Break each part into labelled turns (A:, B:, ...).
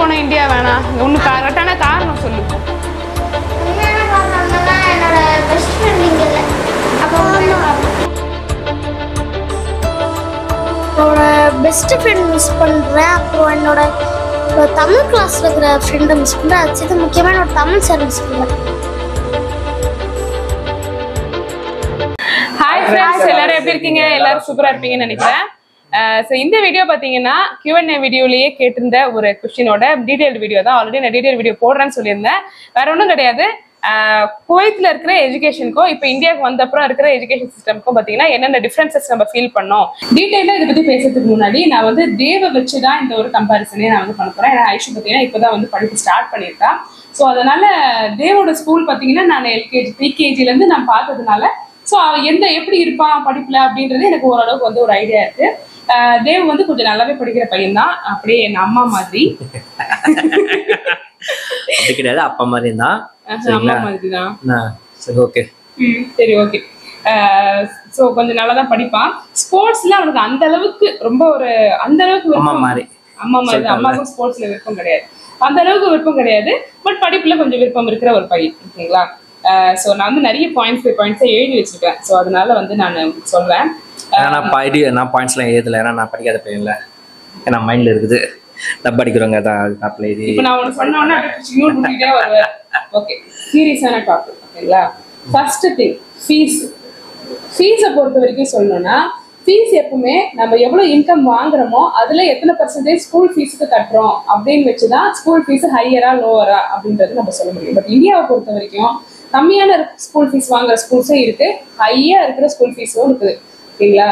A: போன இந்தியா வேணாம் ஒன்று கரெக்டான காரணம் சொல்லு
B: உண்மையான காரணம்னா என்னோட பெஸ்ட் ஃப்ரெண்ட் இங்க இல்லை அப்போ என்னோட பெஸ்ட் ஃப்ரெண்ட் மிஸ் பண்ணுறேன் அப்புறம் என்னோட இப்போ தமிழ் கிளாஸில் இருக்கிற ஃப்ரெண்டை மிஸ் பண்ணுறேன் அது சேர்த்து முக்கியமாக என்னோட தமிழ் சார் மிஸ் பண்ணுறேன்
A: ஹாய் ஃப்ரெண்ட்ஸ் எல்லாரும் எப்படி இருக்கீங்க எல்லாரும் சூப்பரா இருப்பீங்கன்னு நினைக்கிறேன் ஸோ இந்த வீடியோ பார்த்தீங்கன்னா Q&A வீடியோலயே கேட்டிருந்த ஒரு கொஸ்டினோட டீடைல்டு வீடியோ தான் ஆல்ரெடி நான் டீடைல் வீடியோ போடுறேன்னு சொல்லியிருந்தேன் வேற ஒன்றும் கிடையாது ஆஹ் குவைத்ல இருக்கிற எஜுகேஷனுக்கும் இப்போ இந்தியாவுக்கு வந்த அப்புறம் இருக்கிற எஜுகேஷன் சிஸ்டம்க்கும் பார்த்தீங்கன்னா என்னென்ன டிஃப்ரென்சஸ் நம்ம ஃபீல் பண்ணோம் டீட்டெயிலாக இதை பற்றி பேசுறதுக்கு முன்னாடி நான் வந்து தேவை வச்சு தான் இந்த ஒரு கம்பாரிசனே நான் வந்து பண்ண போகிறேன் ஏன்னா ஐஷு பார்த்தீங்கன்னா இப்போ தான் வந்து படிப்பு ஸ்டார்ட் பண்ணியிருக்கா ஸோ அதனால தேவோட ஸ்கூல் பார்த்தீங்கன்னா நான் எல்கேஜி ப்ரீகேஜிலேருந்து நான் பார்த்ததுனால ஸோ எந்த எப்படி இருப்பான் படிப்புல அப்படின்றது எனக்கு ஓரளவுக்கு வந்து ஒரு ஐடியா இருக்கு ஆஹ் தேவ் வந்து கொஞ்சம் நல்லாவே படிக்கிற பையன் தான் அப்படியே என் அம்மா மாதிரி
C: அப்படி கிடையாது அப்பா மாதிரி தான்
A: ஆஹ் அம்மா மாதிரி தான்
C: நான் சரி ஓகே
A: ம், சரி ஓகே ஸோ கொஞ்சம் நல்லா தான் படிப்பான் ஸ்போர்ட்ஸ்ல அவனுக்கு அந்த அளவுக்கு ரொம்ப ஒரு அந்த அளவுக்கு
C: அம்மா
A: விருப்பம்
C: மாதிரி
A: அம்மா மாதிரி தான். அம்மாவுக்கும் ஸ்போர்ட்ஸ்ல விருப்பம் கிடையாது அந்த அளவுக்கு விருப்பம் கிடையாது பட் படிப்புல கொஞ்சம் விருப்பம் இருக்கிற ஒரு பையன் ஓகேங்களா ஸோ நான் வந்து நிறைய பாயிண்ட்ஸ் பை பாயிண்ட்ஸை எழுதி வச்சிருக்கேன் ஸோ அதனால வந்து நான் சொல்றேன்
C: ஏன்னா நான் பாடி நான் பாயிண்ட்ஸ்லாம் எழுதல ஏன்னா நான் படிக்காத பையன்ல ஏன்னா மைண்ட்ல இருக்குது நான் படிக்கிறவங்க தான் அப்ளை இது
A: இப்போ நான் உனக்கு சொன்ன உடனே அப்படியே பண்ணிட்டே வருவேன் ஓகே சீரியஸான டாபிக் ஓகேங்களா ஃபர்ஸ்ட் திங் ஃபீஸ் ஃபீஸை பொறுத்த வரைக்கும் சொல்லணும்னா ஃபீஸ் எப்பவுமே நம்ம எவ்வளோ இன்கம் வாங்குறோமோ அதுல எத்தனை பர்சன்டேஜ் ஸ்கூல் ஃபீஸுக்கு கட்டுறோம் அப்படின்னு வச்சு தான் ஸ்கூல் ஃபீஸ் ஹையரா லோவரா அப்படின்றது நம்ம சொல்ல முடியும் பட் இந்தியாவை பொறுத்த வரைக்கும் கம்மியான ஸ்கூல் ஃபீஸ் வாங்குற ஸ்கூல்ஸும் இருக்கு ஹையா இருக்கிற ஸ்கூல் ஃபீஸும் இருக்குது ஓகேங்களா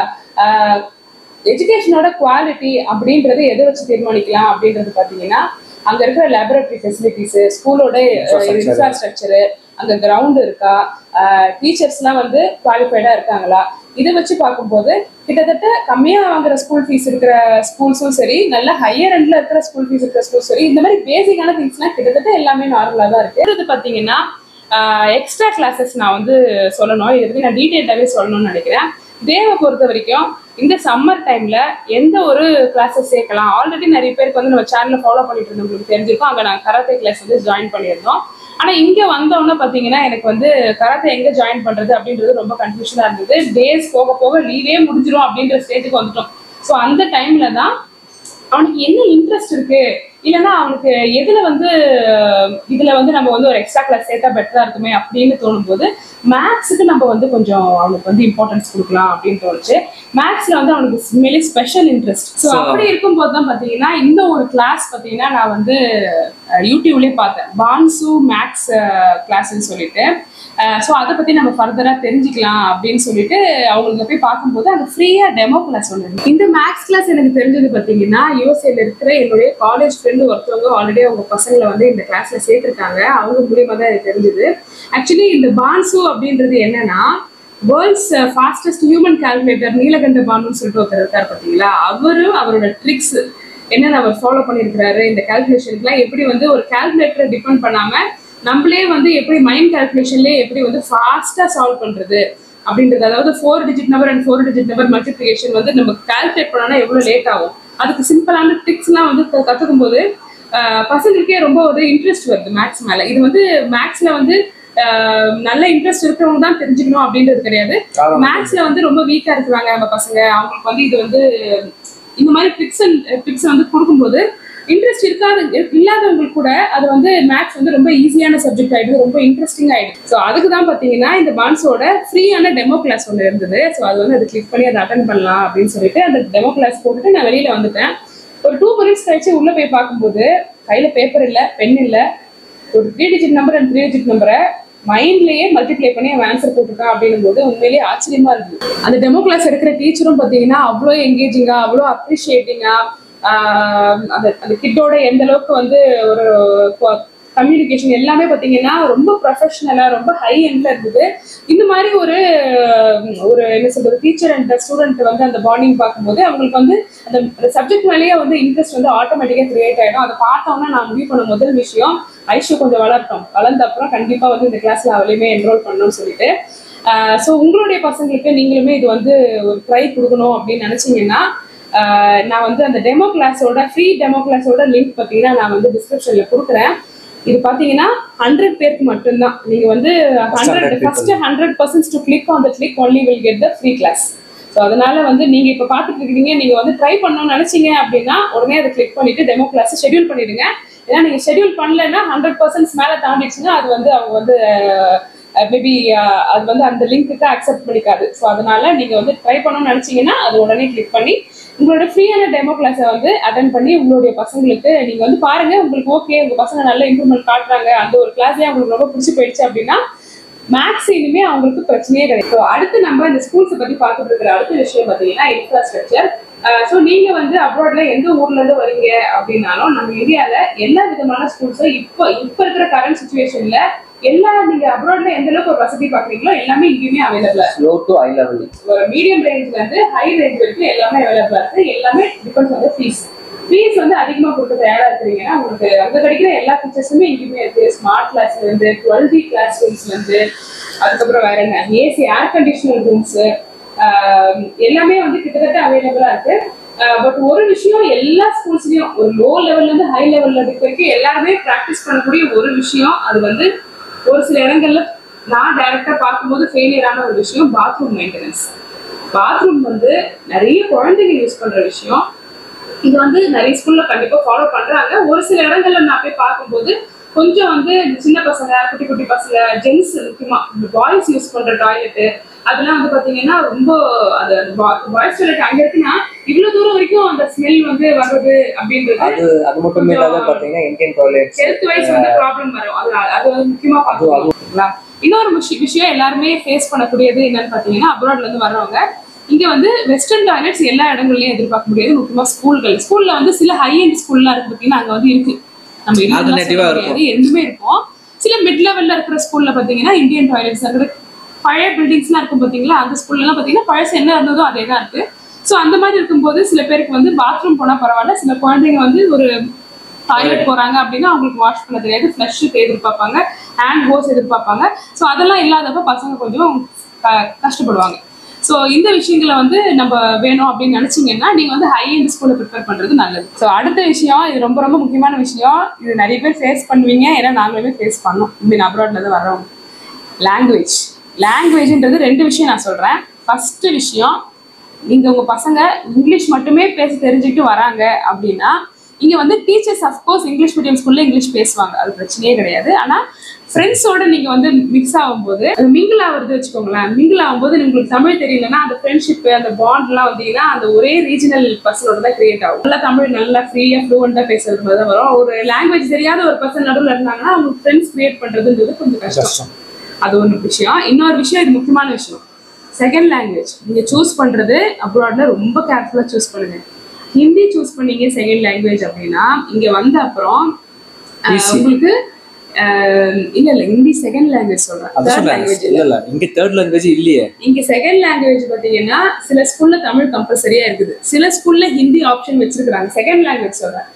A: எஜுகேஷனோட குவாலிட்டி அப்படின்றது எதை வச்சு தீர்மானிக்கலாம் அப்படின்றது பார்த்தீங்கன்னா அங்க இருக்கிற லேபரட்டரி ஃபெசிலிட்டிஸ் ஸ்கூலோட
C: Infrastructure.
A: இன்ஃப்ராஸ்ட்ரக்சரு அங்க கிரவுண்ட் இருக்கா டீச்சர்ஸ்லாம் வந்து குவாலிஃபைடா இருக்காங்களா இதை வச்சு பார்க்கும்போது கிட்டத்தட்ட கம்மியா வாங்குற ஸ்கூல் ஃபீஸ் இருக்கிற ஸ்கூல்ஸும் சரி நல்ல ஹையர் எண்ட்ல இருக்கிற ஸ்கூல் ஃபீஸ் இருக்கிற ஸ்கூல் சரி இந்த மாதிரி பேசிக்கான திங்ஸ்லாம் கிட்டத்தட்ட எல்லாமே நார்மலா தான் இருக்கு இது பாத்தீங்கன்னா எக்ஸ்ட்ரா கிளாஸஸ் நான் வந்து சொல்லணும் இதை பத்தி நான் டீட்டெயிலாகவே சொல்லணும்னு நினைக்கிறேன் தேவை பொறுத்த வரைக்கும் இந்த சம்மர் டைம்ல எந்த ஒரு கிளாஸஸ் சேர்க்கலாம் ஆல்ரெடி நிறைய பேருக்கு வந்து நம்ம சேனலை ஃபாலோ பண்ணிட்டு இருந்தவங்களுக்கு தெரிஞ்சிருக்கோம் அங்க நான் கராத்தே கிளாஸ் வந்து ஜாயின் பண்ணியிருந்தோம் ஆனா இங்க வந்தோடனே பாத்தீங்கன்னா எனக்கு வந்து கராத்தே எங்க ஜாயின் பண்றது அப்படின்றது ரொம்ப கன்ஃபியூஷனா இருந்தது டேஸ் போக போக லீவே முடிஞ்சிரும் அப்படின்ற ஸ்டேஜுக்கு வந்துட்டோம் ஸோ அந்த டைம்ல தான் அவனுக்கு என்ன இன்ட்ரெஸ்ட் இருக்கு இல்லைன்னா அவனுக்கு எதுல வந்து அஹ், இதுல வந்து நம்ம வந்து ஒரு எக்ஸ்ட்ரா கிளாஸ் சேர்த்தா பெட்டரா இருக்குமே அப்படின்னு தோணும்போது மேக்ஸுக்கு நம்ம வந்து கொஞ்சம் அவனுக்கு வந்து இம்பார்ட்டன்ஸ் கொடுக்கலாம் அப்படின்னு தோணுச்சு மேக்ஸ்ல வந்து அவனுக்கு உண்மையிலே ஸ்பெஷல் இன்ட்ரெஸ்ட் ஸோ
C: So-
A: அப்படி இருக்கும்போது தான் பாத்தீங்கன்னா இந்த ஒரு கிளாஸ் பாத்தீங்கன்னா நான் வந்து அஹ், யூடியூப்லயே பார்த்தேன் பான்சு மேக்ஸ் கிளாஸ்ன்னு சொல்லிட்டு ஸோ அதை பத்தி நம்ம ஃபர்தரா தெரிஞ்சுக்கலாம் அப்படின்னு சொல்லிட்டு அவங்களுக்கு போய் பார்க்கும்போது அங்க ஃப்ரீயா டெமோ கிளாஸ் ஒன்று இந்த மேக்ஸ் கிளாஸ் எனக்கு தெரிஞ்சது பாத்தீங்கன்னா யூஎஸ்ஏல இருக்கிற என்னுடைய காலேஜ் ஃப்ரெண்டு ஒருத்தவங்க ஆல்ரெடி அவங்க பசங்களை வந்து இந்த கிளாஸ்ல சேர்த்திருக்காங்க அவங்க மூலியமா தான் எனக்கு தெரிஞ்சது ஆக்சுவலி இந்த பான்சு அப்படின்றது என்னன்னா world's fastest human calculator Neelakanta பானுன்னு சொல்லிட்டு ஒருத்தர் இருக்கார் பார்த்தீங்களா அவரும் அவரோட ட்ரிக்ஸ் என்னென்ன அவர் ஃபாலோ பண்ணியிருக்கிறாரு இந்த கால்குலேஷனுக்குலாம் எப்படி வந்து ஒரு கால்குலேட்டரை டிபெண்ட் பண்ணாம நம்மளே வந்து எப்படி மைண்ட் கால்குலேஷன்லேயே எப்படி வந்து ஃபாஸ்ட்டாக சால்வ் பண்ணுறது அப்படின்றது அதாவது four digit number and four digit number multiplication வந்து நம்ம கால்குலேட் பண்ணோம்னா எவ்வளோ லேட் ஆகும் அதுக்கு சிம்பிளான ட்ரிக்ஸ்லாம் வந்து க- கத்துக்கும் போது ஆஹ், பசங்களுக்கே ரொம்ப ஒரு இன்ட்ரெஸ்ட் வருது மேக்ஸ் மேல இது வந்து மேக்ஸ்ல வந்து ஆஹ், நல்ல இன்ட்ரெஸ்ட் இருக்கிறவங்க தான் தெரிஞ்சுக்கணும் அப்படின்றது கிடையாது மேக்ஸ்ல வந்து ரொம்ப வீக்கா இருக்கிறாங்க நம்ம பசங்க அவங்களுக்கு வந்து இது வந்து இந்த மாதிரி ட்ரிக்ஸ் அண்ட் ட்ரிக்ஸ் வந்து கொடுக்கும்போது இன்ட்ரெஸ்ட் இருக்காத இல்லாதவங்களுக்கு கூட அது வந்து மேக்ஸ் வந்து ரொம்ப ஈஸியான சப்ஜெக்ட் ஆயிடுது ரொம்ப இன்ட்ரெஸ்டிங் ஆயிடுது ஸோ அதுக்கு தான் பார்த்தீங்கன்னா இந்த பான்ஸோட ஃப்ரீயான டெமோ கிளாஸ் ஒன்று இருந்தது ஸோ அது வந்து அதை கிளிக் பண்ணி அதை அட்டன் பண்ணலாம் அப்படின்னு சொல்லிட்டு அந்த டெமோ கிளாஸ் போட்டுட்டு நான் வெளியில வந்துட்டேன் ஒரு டூ மினிட்ஸ் கழிச்சு உள்ள போய் பார்க்கும்போது கையில பேப்பர் இல்லை பென் இல்லை ஒரு three digit number and three digit நம்பரை மைண்ட்லயே மல்டிப்ளை பண்ணி அவன் ஆன்சர் போட்டுருக்கான் அப்படின்னும் போது உண்மையிலேயே ஆச்சரியமா இருந்தது அந்த டெமோ கிளாஸ் எடுக்கிற டீச்சரும் பார்த்தீங்கன்னா அவ்வளோ எங்கேஜிங்கா அவ்வளோ அப்ரிஷியேட்டிங்கா அந்த அந்த கிட்டோட எந்த அளவுக்கு வந்து ஒரு கம்யூனிகேஷன் எல்லாமே பார்த்தீங்கன்னா ரொம்ப ப்ரொஃபஷனலாக ரொம்ப ஹை எண்ட்ல இருந்தது இந்த மாதிரி ஒரு ஒரு என்ன சொல்றது டீச்சர் அண்ட் ஸ்டூடெண்ட் வந்து அந்த பாண்டிங் பார்க்கும்போது அவங்களுக்கு வந்து அந்த சப்ஜெக்ட் மேலேயே வந்து இன்ட்ரெஸ்ட் வந்து ஆட்டோமேட்டிக்காக கிரியேட் ஆகிடும் அதை பார்த்தோன்னா நான் முடிவு பண்ண முதல் விஷயம் ஐஷு கொஞ்சம் வளரட்டும் வளர்ந்த அப்புறம் கண்டிப்பாக வந்து இந்த கிளாஸ்ல அவளையுமே என்ரோல் பண்ணணும்னு சொல்லிட்டு ஸோ உங்களுடைய பசங்களுக்கு நீங்களுமே இது வந்து ஒரு ட்ரை கொடுக்கணும் அப்படின்னு நினைச்சீங்கன்னா ஆஹ் நான் வந்து அந்த டெமோ கிளாஸோட ஃப்ரீ டெமோ கிளாஸோட லிங்க் பார்த்தீங்கன்னா நான் வந்து டிஸ்கிரிப்ஷனில் கொடுக்குறேன் இது பார்த்தீங்கன்னா ஹண்ட்ரட் பேருக்கு மட்டும்தான் நீங்கள் வந்து hundred
C: 100 people.
A: First hundred person to click on the click only will get the free class so அதனால வந்து நீங்கள் இப்போ பார்த்துட்டு இருக்கீங்க நீங்கள் வந்து ட்ரை பண்ணணும்னு நினச்சிங்க அப்படின்னா உடனே அதை கிளிக் பண்ணிட்டு டெமோ கிளாஸ் ஷெட்யூல் பண்ணிடுங்க ஏன்னா நீங்கள் ஷெட்யூல் பண்ணலைன்னா ஹண்ட்ரட் பர்சன்ட்ஸ் மேலே தாண்டிடுச்சுன்னா அது வந்து அவங்க வந்து மேபி அது வந்து அந்த லிங்க்குக்கு அக்செப்ட் பண்ணிக்காது ஸோ அதனால நீங்கள் வந்து ட்ரை பண்ணணும்னு நினச்சிங்கன்னா அது உடனே கிளிக் பண்ணி உங்களோட ஃப்ரீயான டெமோ கிளாஸை வந்து அட்டன் பண்ணி உங்களுடைய பசங்களுக்கு நீங்கள் வந்து பாருங்க உங்களுக்கு ஓகே உங்கள் பசங்க நல்ல இம்ப்ரூவ்மெண்ட் காட்டுறாங்க அந்த ஒரு கிளாஸ்லேயே அவங்களுக்கு ரொம்ப பிடிச்சி போயிடுச்சு அப்படின்னா மேக்ஸ் இனிமே அவங்களுக்கு பிரச்சனையே கிடையாது So, அடுத்து நம்ம இந்த ஸ்கூல்ஸை பத்தி பார்த்துட்டு இருக்கிற அடுத்த விஷயம் பார்த்தீங்கன்னா இன்ஃப்ராஸ்ட்ரக்சர் ஸோ நீங்க வந்து அப்ராட்ல எந்த ஊர்ல இருந்து வரீங்க அப்படின்னாலும் நம்ம இந்தியால எல்லா விதமான ஸ்கூல்ஸும் இப்போ இப்போ இருக்கிற கரண்ட் சுச்சுவேஷன்ல எல்லா நீங்க அப்ராட்ல எந்த அளவுக்கு ஒரு வசதி பாக்குறீங்களோ எல்லாமே இங்கேயுமே அவைலபிளா
C: லோ டு ஹை லெவல்
A: ஒரு மீடியம் ரேஞ்ச்ல இருந்து ஹை ரேஞ்ச் வரைக்கும் எல்லாமே அவைலபிளா இருக்கு எல்லாமே டிபெண்ட்ஸ் வந்து ஃபீஸ் ஃபீஸ் வந்து அதிகமா கொடுக்க தயாரா இருக்கிறீங்கன்னா உங்களுக்கு அங்க கிடைக்கிற எல்லா ஃபீச்சர்ஸுமே இங்கேயுமே இருக்கு ஸ்மார்ட் கிளாஸ்ல இருந்து டுவெல் டி கிளாஸ் ரூம்ஸ்ல இருந்து அதுக்கப்புறம் வேற என்ன ஏசி ஏர் கண்டிஷனர் ரூம்ஸ் எல்லாமே வந்து கிட்டத்தட்ட அவைலபிளா இருக்கு பட் ஒரு விஷயம் எல்லா ஸ்கூல்ஸ்லயும் ஒரு லோ லெவல்ல இருந்து ஹை லெவல்ல இருக்க வரைக்கும் எல்லாருமே ப்ராக்டிஸ் பண்ணக்கூடிய ஒரு விஷயம் அது வந்து ஒரு சில இடங்கள்ல நான் டைரக்டா பார்க்கும்போது ஃபெயிலியரான ஒரு விஷயம் பாத்ரூம் மெயின்டெனன்ஸ் பாத்ரூம் வந்து நிறைய குழந்தைங்க யூஸ் பண்ற விஷயம் இது வந்து நிறைய ஸ்கூல்ல கண்டிப்பா ஃபாலோ பண்றாங்க ஒரு சில இடங்கள்ல நான் போய் பார்க்கும்போது கொஞ்சம் வந்து இந்த சின்ன பசங்க குட்டி குட்டி பசங்க ஜென்ஸ் முக்கியமா இந்த பாய்ஸ் யூஸ் பண்ற டாய்லெட் அதெல்லாம் வந்து பாத்தீங்கன்னா ரொம்ப அந்த பாய்ஸ் டாய்லெட் அங்க இருக்குன்னா இவ்வளவு தூரம் வரைக்கும் அந்த ஸ்மெல் வந்து வர்றது அப்படின்றது
C: அது அது மட்டும் இல்லாத பாத்தீங்கன்னா இந்தியன் டாய்லெட்ஸ்
A: ஹெல்த் வைஸ் வந்து ப்ராப்ளம் வரும் அது அது வந்து முக்கியமா பார்த்துக்கலாம் இன்னொரு விஷயம் விஷயம் எல்லாருமே ஃபேஸ் பண்ணக்கூடியது என்னன்னு பார்த்தீங்கன்னா அப்ராட்ல இருந்து வர்றவங்க இங்க வந்து வெஸ்டர்ன் டாய்லெட்ஸ் எல்லா இடங்கள்லயும் எதிர்பார்க்க முடியாது முக்கியமா ஸ்கூல்கள் ஸ்கூல்ல வந்து சில ஹை எண்ட் ஸ்கூல்லாம் இருக்கு பார்த்தீங்கன்னா அங்க வந்து இருக்கு நம்ம இல்லைன்னு
C: Alternative ஆ
A: சொல்ல முடியாது எதுவுமே இருக்கும் சில மிட் லெவல்ல இருக்கிற ஸ்கூல்ல பாத்தீங்கன்னா இந்தியன் டாய்லெட்ஸ் இருக்கிற பழைய பில்டிங்ஸ்லாம் இருக்கும் பாத்தீங்களா அந்த ஸ்கூல்ல எல்லாம் பாத்தீங்கன்னா பழசு என்ன இருந்ததோ அதே தான் இருக்கு ஸோ அந்த மாதிரி இருக்கும்போது சில பேருக்கு வந்து பாத்ரூம் போனா பரவாயில்ல சில குழந்தைங்க வந்து ஒரு டாய்லெட் போறாங்க அப்படின்னா அவங்களுக்கு வாஷ் பண்ண தெரியாது ஃப்ளஷ் எதிர்பார்ப்பாங்க ஹேண்ட் வாஷ் எதிர்பார்ப்பாங்க ஸோ அதெல்லாம் இல்லாதப்ப பசங்க கொஞ்சம் க- கஷ்டப்படுவாங்க ஸோ இந்த விஷயங்களை வந்து நம்ம வேணும் அப்படின்னு நினைச்சீங்கன்னா நீங்க வந்து ஹை எண்ட் ஸ்கூல்ல ப்ரிப்பேர் பண்றது நல்லது ஸோ அடுத்த விஷயம் இது ரொம்ப ரொம்ப முக்கியமான விஷயம் இது நிறைய பேர் ஃபேஸ் பண்ணுவீங்க ஏன்னா நாங்களுமே ஃபேஸ் பண்ணோம் இந்தியன் அப்ராட்ல இருந்து வர்றவங்க லாங்குவேஜ் லாங்குவேஜ்ன்றது ரெண்டு விஷயம் நான் சொல்றேன் ஃபர்ஸ்ட் விஷயம் நீங்க உங்க பசங்க இங்கிலீஷ் மட்டுமே பேச தெரிஞ்சுக்கிட்டு வராங்க அப்படின்னா இங்க வந்து டீச்சர்ஸ் அஃப்கோர்ஸ் இங்கிலீஷ் மீடியம் ஸ்கூல்ல இங்கிலீஷ் பேசுவாங்க அது பிரச்சனையே கிடையாது ஆனா ஃப்ரெண்ட்ஸோட நீங்க வந்து மிக்ஸ் ஆகும்போது மிங்கிள் ஆகுறது வச்சுக்கோங்களேன் மிங்கிள் ஆகும்போது உங்களுக்கு தமிழ் தெரியலன்னா அந்த ஃப்ரெண்ட்ஷிப் அந்த பாண்ட்லாம் வந்தீங்கன்னா அந்த ஒரே ரீஜனல் பர்சனோட தான் கிரியேட் ஆகும் நல்லா தமிழ் நல்லா ஃப்ரீயா ஃப்ளூவெண்டா பேசுறது மாதிரி தான் வரும் ஒரு லாங்குவேஜ் தெரியாத ஒரு பர்சன் நடுவில் இருந்தாங்கன்னா அவங்க ஃப்ரெண்ட்ஸ் கிரியேட் பண்றதுன்றது கொஞ்சம் கஷ்டம் அது ஒன்று விஷயம் இன்னொரு விஷயம் இது முக்கியமான விஷயம் செகண்ட் லாங்குவேஜ் நீங்க சூஸ் பண்றது அப்ராட்ல ரொம்ப கேர்ஃபுல்லா சூஸ் பண்ணுங்க ஹிந்தி சூஸ் பண்ணீங்க செகண்ட் லாங்குவேஜ் அப்படின்னா இங்க வந்த அப்புறம் அஹ்,
C: Easy.
A: உங்களுக்கு அஹ், இல்ல இல்ல ஹிந்தி செகண்ட் லாங்குவேஜ் சொல்றேன்
C: அது
A: தேர்ட்
C: சொன்னேன்
A: லாங்குவேஜ்
C: இல்ல இல்ல இங்க தேர்ட் லாங்குவேஜ் இல்லையே
A: இங்க செகண்ட் லாங்குவேஜ் பாத்தீங்கன்னா சில ஸ்கூல்ல தமிழ் கம்பல்சரியா இருக்குது சில ஸ்கூல்ல ஹிந்தி ஆப்ஷன் வச்சிருக்காங்க செகண்ட் லாங்குவேஜ் சொல்றேன்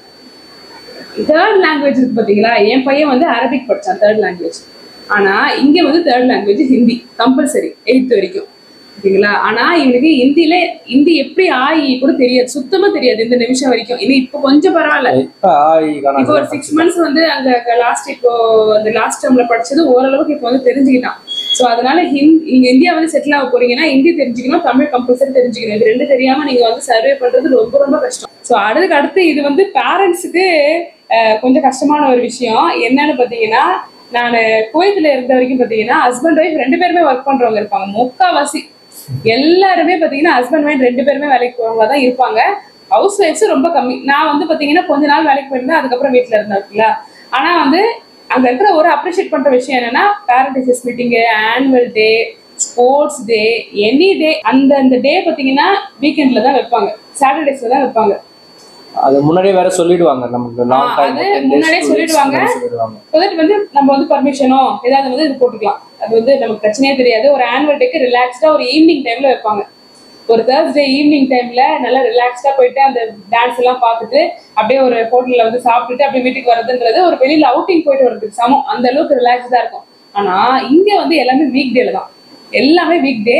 A: தேர்ட் லாங்குவேஜ் இருக்கு பாத்தீங்களா என் பையன் வந்து அரபிக் படிச்சான் தேர்ட் லாங்குவேஜ் ஆனா இங்க வந்து third language Hindi compulsory eighth வரைக்கும் ஓகேங்களா ஆனா இவனுக்கு ஹிந்தில ஹிந்தி எப்படி ஆயி கூட தெரியாது சுத்தமா தெரியாது இந்த நிமிஷம் வரைக்கும் இன்னும் இப்போ கொஞ்சம் பரவாயில்ல
C: இப்ப ஆய்
A: இப்போ ஒரு சிக்ஸ் மந்த்ஸ் வந்து அங்க லாஸ்ட் இப்போ அந்த லாஸ்ட் டேர்ம்ல படிச்சது ஓரளவுக்கு இப்போ வந்து தெரிஞ்சுக்கிட்டான் ஸோ அதனால ஹிந்தி நீங்க இந்தியா வந்து செட்டில் ஆக போறீங்கன்னா ஹிந்தி தெரிஞ்சுக்கணும் தமிழ் கம்பல்சரி தெரிஞ்சுக்கணும் இது ரெண்டு தெரியாம நீங்க வந்து சர்வே பண்றது ரொம்ப ரொம்ப கஷ்டம் ஸோ அடுத்துக்கு அடுத்து இது வந்து பேரண்ட்ஸுக்கு கொஞ்சம் கஷ்டமான ஒரு விஷயம் என்னன்னு பாத்தீங்கன்னா நான் குவைத்துல இருந்த வரைக்கும் பாத்தீங்கன்னா ஹஸ்பண்ட் ஒய்ஃப் ரெண்டு பேருமே ஒர்க் பண்றவங்க இருப்பாங்க முக்காவாசி எல்லாருமே பாத்தீங்கன்னா ஹஸ்பண்ட் ஒய்ஃப் ரெண்டு பேருமே வேலைக்கு போறவங்க தான் இருப்பாங்க ஹவுஸ் ஒய்ஃப்ஸ் ரொம்ப கம்மி நான் வந்து பாத்தீங்கன்னா கொஞ்ச நாள் வேலைக்கு போயிருந்தேன் அதுக்கப்புறம் வீட்ல இருந்தேன் ஓகேங்களா ஆனா வந்து அங்க இருக்கிற ஒரு அப்ரிஷியேட் பண்ற விஷயம் என்னன்னா parent teachers meeting annual day sports day any day அந்த அந்த டே பாத்தீங்கன்னா வீக்கெண்ட்ல தான் வைப்பாங்க சாட்டர்டேஸ்ல தான் வைப்பாங்க
C: அது முன்னாடியே வேற சொல்லிடுவாங்க நமக்கு லாங்
A: ஆ,
C: டைம்
A: அது முன்னாடியே சொல்லிடுவாங்க.
C: சொல்லிடுவாங்க
A: So that வந்து நம்ம வந்து பர்மிஷனோ ஏதாவது வந்து இது போட்டுக்கலாம் அது வந்து நமக்கு பிரச்சனையே தெரியாது ஒரு ஆனுவல் டேக்கு ரிலாக்ஸ்டா ஒரு ஈவினிங் டைம்ல வைப்பாங்க ஒரு தேர்ஸ்டே ஈவினிங் டைம்ல நல்லா ரிலாக்ஸ்டா போயிட்டு அந்த டான்ஸ் எல்லாம் பார்த்துட்டு அப்படியே ஒரு ஹோட்டல்ல வந்து சாப்பிட்டுட்டு அப்படியே வீட்டுக்கு வரதுன்றது ஒரு வெளியில அவுட்டிங் போயிட்டு வரதுக்கு சமம் அந்த அளவுக்கு ரிலாக்ஸ்டா இருக்கும் ஆனா இங்க வந்து எல்லாமே வீக் டேல தான் எல்லாமே வீக் டே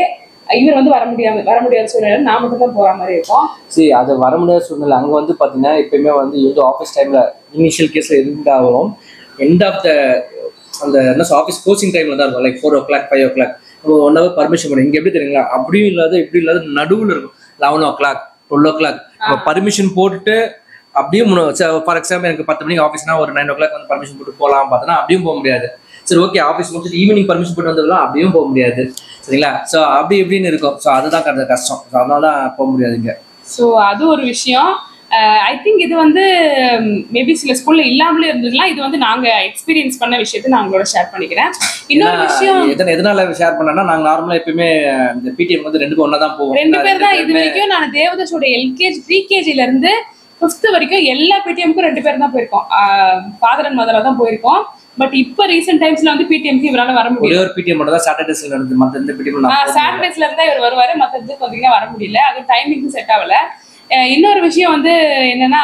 A: இவர் வந்து வர முடியாம வர முடியாத சூழ்நிலை நான் மட்டும் தான் போற மாதிரி இருக்கும்
C: சரி அது வர முடியாத சூழ்நிலை அங்கே வந்து பார்த்தீங்கன்னா எப்பயுமே வந்து இது ஆஃபீஸ் டைமில் இனிஷியல் கேஸில் இருந்தாலும் எண்ட் ஆஃப் த அந்த என்ன ஆஃபீஸ் கோச்சிங் டைமில் தான் இருக்கும் like four o'clock five o'clock one hour permission பண்ணும் இங்கே எப்படி தெரியுங்களா அப்படியும் இல்லாத இப்படி இல்லாத நடுவில் இருக்கும் eleven o'clock twelve o'clock நம்ம பர்மிஷன் போட்டுட்டு அப்படியும் ஃபார் எக்ஸாம்பிள் எனக்கு பத்து மணிக்கு ஆஃபீஸ்னா ஒரு நைன் ஓ கிளாக் வந்து பர்மிஷன் போட்டு போகலாம் பார்த்தோன்னா அப்படியும் போக முடியாது சரி ஓகே ஆஃபீஸ் முடிச்சுட்டு ஈவினிங் பர்மிஷன் போட்டு வந்துடலாம் அப்படியும் போக முடியாது சரிங்களா ஸோ அப்படி இப்படின்னு இருக்கும் ஸோ அதுதான் கரெக்டாக கஷ்டம் ஸோ அதனால தான் போக முடியாது இங்கே
A: ஸோ அது ஒரு விஷயம் ஐ திங்க் இது வந்து மேபி சில ஸ்கூல்ல இல்லாமலே இருந்திருக்கலாம் இது வந்து நாங்க எக்ஸ்பீரியன்ஸ் பண்ண விஷயத்தை நான் உங்களோட ஷேர் பண்ணிக்கிறேன் இன்னொரு விஷயம்
C: எதன எதனால ஷேர் பண்ணேன்னா நாங்க நார்மலா எப்பயுமே இந்த பிடிஎம் வந்து ரெண்டு ஒண்ணா தான் போவோம்
A: ரெண்டு பேர் தான் இது வரைக்கும் நான் தேவதாஸோட எல்கேஜி ப்ரீகேஜில இருந்து ஃபிஃப்த் வரைக்கும் எல்லா பிடிஎம்க்கும் ரெண்டு பேர் தான் போயிருக்கோம் ஃபாதர் அண்ட் மதரா தான் போயிருக்கோம் பட் இப்போ ரீசெண்ட் டைம்ஸ்ல வந்து பிடிஎம்க்கு இவரால வர முடியல
C: ஒரே ஒரு பிடிஎம் மட்டும் தான் சாட்டர்டேஸ்ல நடந்து மத்த எந்த பிடிஎம் நான் போக
A: சாட்டர்டேஸ்ல இருந்தா இவர் வருவாரு மத்ததுக்கு வந்தீங்கன்னா வர முடியல அது டைமிங்க்கும் செட் ஆகல அஹ் இன்னொரு விஷயம் வந்து என்னன்னா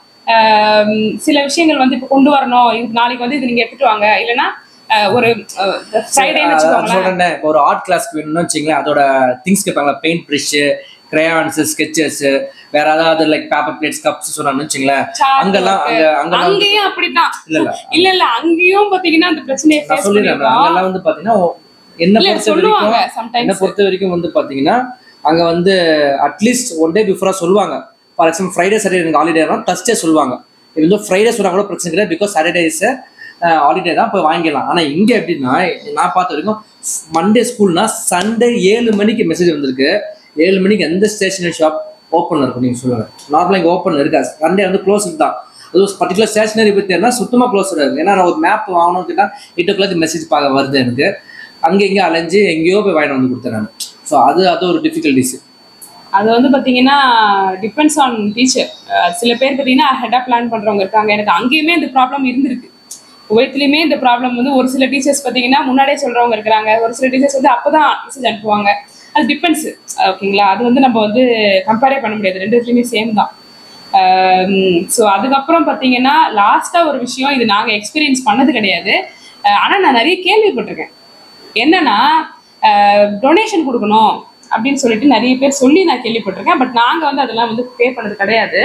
A: ஆம், சில விஷயங்கள் வந்து இப்போ கொண்டு வரணும் இது நாளைக்கு வந்து இது நீங்க எடுத்துட்டு வாங்க இல்லைன்னா அஹ், ஒரு ஃப்ரைடேன்னு
C: அதான்
A: வச்சுக்கோங்களேன்
C: சொல்றேன் இப்போ ஒரு ஆர்ட் கிளாஸ்க்கு வேணும்னு வச்சுங்களேன் அதோட திங்ஸ் கேட்பாங்களா பெயிண்ட் ப்ரஷ் கிரையான்ஸ் ஸ்கெச்சஸ் வேற ஏதாவது லைக் பேப்பர் பிளேட்ஸ் கப்ஸ் சொன்னான்னு வச்சுங்களேன்
A: Chalk
C: அங்கெல்லாம்
A: work.
C: அங்க அங்கெல்லாம் வந்து-
A: அங்கேயும் அப்படிதான்
C: இல்ல இல்ல
A: இல்ல இல்ல அங்கேயும் பாத்தீங்கன்னா அந்த பிரச்சனையை
C: நான்
A: ஃபேஸ்
C: சொல்லிடுறேன்
A: பண்ணிருக்கோம்
C: அங்கெல்லாம் வந்து பாத்தீங்கன்னா என்ன
A: இல்ல
C: பொறுத்த
A: சொல்லுவாங்க
C: வரைக்கும் என்ன
A: சம்டைம்ஸ்
C: பொறுத்த வரைக்கும் வந்து பாத்தீங்கன்னா அங்க வந்து அட்லீஸ்ட் ஒன் டே பிஃபோரா சொல்லுவாங்க ஃபார் எக்ஸாம்பிள் ஃப்ரைடே சாட்டர்டே எனக்கு ஹாலிடேனா தர்ஸ்டே சொல்லுவாங்க இது வந்து ஃப்ரைடே சொன்னா கூட பிரச்சனை கிடையாது பிகாஸ் சாட்டர்டே இஸ் ஹாலிடே தான் போய் வாங்கிடலாம் ஆனா இங்க எப்படின்னா நான் பார்த்த வரைக்கும் மண்டே ஸ்கூல்னா சண்டே ஏழு மணிக்கு மெசேஜ் வந்திருக்கு ஏழு மணிக்கு எந்த ஸ்டேஷனரி ஷாப் ஓப்பன் இருக்கும் நீங்க சொல்லுங்க நார்மலாக இங்கே ஓப்பன் இருக்காது சண்டே வந்து க்ளோஸ் தான் அது பர்டிகுலர் ஸ்டேஷனரி பற்றி என்ன சுத்தமாக க்ளோஸ் இருக்கு ஏன்னா நான் ஒரு மேப் வாங்கணும் கேட்டால் எயிட் ஓ கிளாக் மெசேஜ் பார்க்க வருது எனக்கு அங்கே இங்கே அலைஞ்சு எங்கேயோ போய் வாங்கிட்டு வந்து கொடுத்தேன் நான் ஸோ அது அது ஒரு டிஃபிகல்டிஸ்
A: அது வந்து பாத்தீங்கன்னா டிபெண்ட்ஸ் ஆன் டீச்சர் சில பேர் பாத்தீங்கன்னா ஹெட்டா பிளான் பண்றவங்க இருக்காங்க எனக்கு அங்கேயுமே இந்த ப்ராப்ளம் இருந்திருக்கு குவைத்திலையுமே இந்த ப்ராப்ளம் வந்து ஒரு சில டீச்சர்ஸ் பாத்தீங்கன்னா முன்னாடியே சொல்றவங்க இருக்கிறாங்க ஒரு சில டீச்சர்ஸ் வந்து அப்பதான் மெசேஜ் அனுப்புவாங்க அது டிபெண்ட்ஸ் ஓகேங்களா அது வந்து நம்ம வந்து கம்பேரே பண்ண முடியாது ரெண்டு இதுலையுமே சேம் தான் ஸோ அதுக்கப்புறம் பார்த்தீங்கன்னா லாஸ்ட்டாக ஒரு விஷயம் இது நாங்கள் எக்ஸ்பீரியன்ஸ் பண்ணது கிடையாது ஆனால் நான் நிறைய கேள்விப்பட்டிருக்கேன் என்னன்னா டொனேஷன் கொடுக்கணும் அப்படின்னு சொல்லிட்டு நிறைய பேர் சொல்லி நான் கேள்விப்பட்டிருக்கேன் பட் நாங்கள் வந்து அதெல்லாம் வந்து பே பண்ணது கிடையாது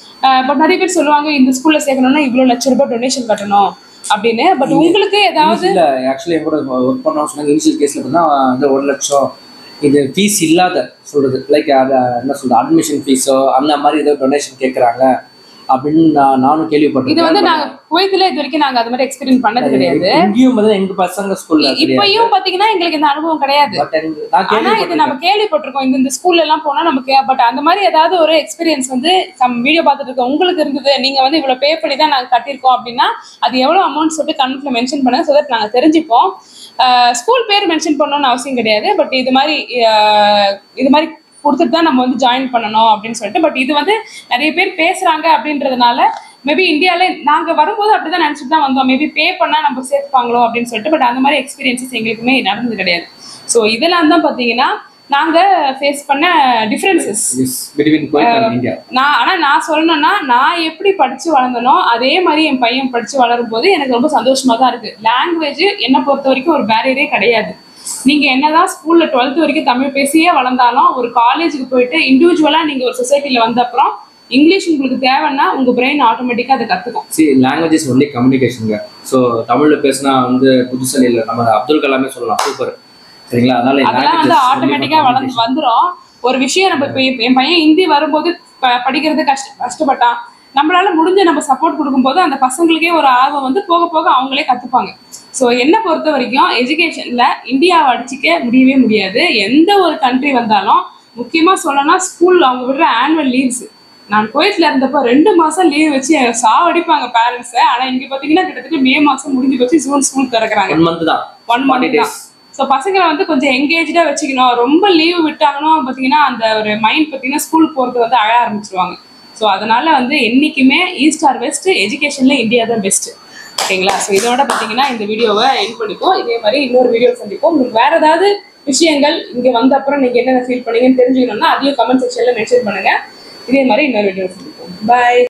A: பட் நிறைய பேர் சொல்லுவாங்க இந்த ஸ்கூலில் சேர்க்கணும்னா இவ்வளோ லட்ச ரூபாய் டொனேஷன் கட்டணும் அப்படின்னு பட் உங்களுக்கு ஏதாவது
C: இல்ல ஆக்சுவலி என் கூட ஒர்க் பண்ண சொன்னாங்க இனிஷியல் கேஸ்ல பார்த்தீங்கன்னா வந்து ஒரு லட்சம் இது ஃபீஸ் இல்லாத சொல்றது லைக் அதை என்ன சொல்றது அட்மிஷன் ஃபீஸோ அந்த மாதிரி ஏதோ டொனேஷன் கேட்குறாங்க அப்படின்னு நான் நானும்
A: இது
C: கேள்விப்பட்டிருக்கேன்
A: வந்து நாங்க குவைத்துல இது வரைக்கும் நாங்க அது மாதிரி எக்ஸ்பீரியன்ஸ் பண்ணது கிடையாது
C: இங்கேயும் வந்து எங்க பசங்க ஸ்கூல்ல கிடையாது
A: இப்பயும் பாத்தீங்கன்னா எங்களுக்கு இந்த அனுபவம் கிடையாது
C: பட் எனக்கு நான்
A: ஆனா இது நம்ம
C: கேள்விப்பட்டிருக்கேன்
A: கேள்விப்பட்டிருக்கோம் இந்த இந்த ஸ்கூல்ல எல்லாம் போனா நமக்கு பட் அந்த மாதிரி ஏதாவது ஒரு எக்ஸ்பீரியன்ஸ் வந்து சம் வீடியோ பார்த்துட்டு இருக்க உங்களுக்கு இருந்தது நீங்க வந்து இவ்வளவு பே பண்ணி தான் நாங்க கட்டியிருக்கோம் அப்படின்னா அது எவ்வளவு அமௌண்ட் சொல்லிட்டு கமெண்ட்ல மென்ஷன் பண்ணுங்க ஸோ தட் நாங்க தெரிஞ்சுப்போம் ஸ்கூல் பேர் மென்ஷன் பண்ணணும்னு அவசியம் கிடையாது பட் இது மாதிரி ஆஹ் இது மாதிரி கொடுத்துட்டு தான் நம்ம வந்து ஜாயின் பண்ணணும் அப்படின்னு சொல்லிட்டு பட் இது வந்து நிறைய பேர் பேசுறாங்க அப்படின்றதுனால மேபி இந்தியால நாங்க வரும்போது அப்படிதான் நினைச்சிட்டு தான் வந்தோம் மேபி பே பண்ணா நம்ம சேர்த்துப்பாங்களோ அப்படின்னு சொல்லிட்டு பட் அந்த மாதிரி எக்ஸ்பீரியன்சஸ் எங்களுக்குமே நடந்தது கிடையாது ஸோ இதெல்லாம் தான் பாத்தீங்கன்னா நாங்க ஃபேஸ் பண்ண differences
C: between Kuwait and India
A: நான் ஆனா நான் சொல்லணும்னா நான் எப்படி படிச்சு வளர்ந்தனோ அதே மாதிரி என் பையன் படிச்சு வளரும் போது எனக்கு ரொம்ப சந்தோஷமா தான் இருக்கு லாங்குவேஜ் என்னை பொறுத்த வரைக்கும் ஒரு பேரியரே கிடையாது நீங்க என்னதான் ஸ்கூல்ல டுவெல்த் வரைக்கும் தமிழ் பேசியே வளர்ந்தாலும் ஒரு காலேஜுக்கு போயிட்டு இண்டிவிஜுவலா நீங்க ஒரு சொசைட்டில வந்த அப்புறம் இங்கிலீஷ் உங்களுக்கு தேவைன்னா உங்க பிரெயின் ஆட்டோமேட்டிக்கா அதை கத்துக்கும்
C: சி லாங்குவேஜ் ஒன்லி கம்யூனிகேஷனுங்க ஸோ தமிழ்ல பேசினா வந்து புதுசல் இல்லை நம்ம அப்துல் கலாமே சொல்லலாம் சூப்பர் சரிங்களா அதனால
A: அதெல்லாம் வந்து
C: languages only
A: ஆட்டோமேட்டிக்கா
C: for
A: வளர்ந்து வந்துரும் ஒரு விஷயம் நம்ம இப்போ என் பையன் ஹிந்தி வரும்போது ப- படிக்கிறது கஷ்ட கஷ்டப்பட்டான் நம்மளால முடிஞ்ச நம்ம சப்போர்ட் கொடுக்கும்போது அந்த பசங்களுக்கே ஒரு ஆர்வம் வந்து போக போக அவங்களே கத்துப்பாங்க ஸோ என்னை பொறுத்த வரைக்கும் எஜுகேஷன்ல இந்தியாவை அடிச்சிக்க முடியவே முடியாது எந்த ஒரு கண்ட்ரி வந்தாலும் முக்கியமா சொல்லணும்னா ஸ்கூல் அவங்க விடுற ஆனுவல் லீவ்ஸ் நான் குவைத்ல இருந்தப்போ ரெண்டு மாசம் லீவ் வச்சு சாவடிப்பாங்க பேரண்ட்ஸை ஆனா இங்க பாத்தீங்கன்னா கிட்டத்தட்ட மே மாசம் முடிஞ்சு போச்சு ஜூன் ஸ்கூல் திறக்கறாங்க
C: ஒன் மந்த் தான்
A: ஒன்
C: 40
A: மந்த் தான்
C: days.
A: ஸோ பசங்களை வந்து கொஞ்சம் எங்கேஜா வச்சுக்கணும் ரொம்ப லீவ் விட்டாங்கன்னா பார்த்தீங்கன்னா அந்த ஒரு மைண்ட் பார்த்தீங்கன்னா ஸ்கூல் போகிறது வந்து அழ ஆரம்பிச்சிருவாங்க ஸோ அதனால வந்து என்னைக்குமே ஈஸ்ட் ஆர் வெஸ்ட் எஜுகேஷன்ல இந்தியா தான் பெஸ்ட் ஓகேங்களா ஸோ இதோட பார்த்தீங்கன்னா இந்த வீடியோவை என் பண்ணிப்போம் இதே மாதிரி இன்னொரு வீடியோ சந்திப்போம் உங்களுக்கு வேற ஏதாவது விஷயங்கள் இங்கே வந்த அப்புறம் நீங்கள் என்னென்ன ஃபீல் பண்ணீங்கன்னு தெரிஞ்சுக்கணும்னா அதையும் கமெண்ட் செக்ஷனில் மென்ஷன் பண்ணுங்க இதே மாதிரி இன்னொரு வீடியோ சந்திப்போம் பாய்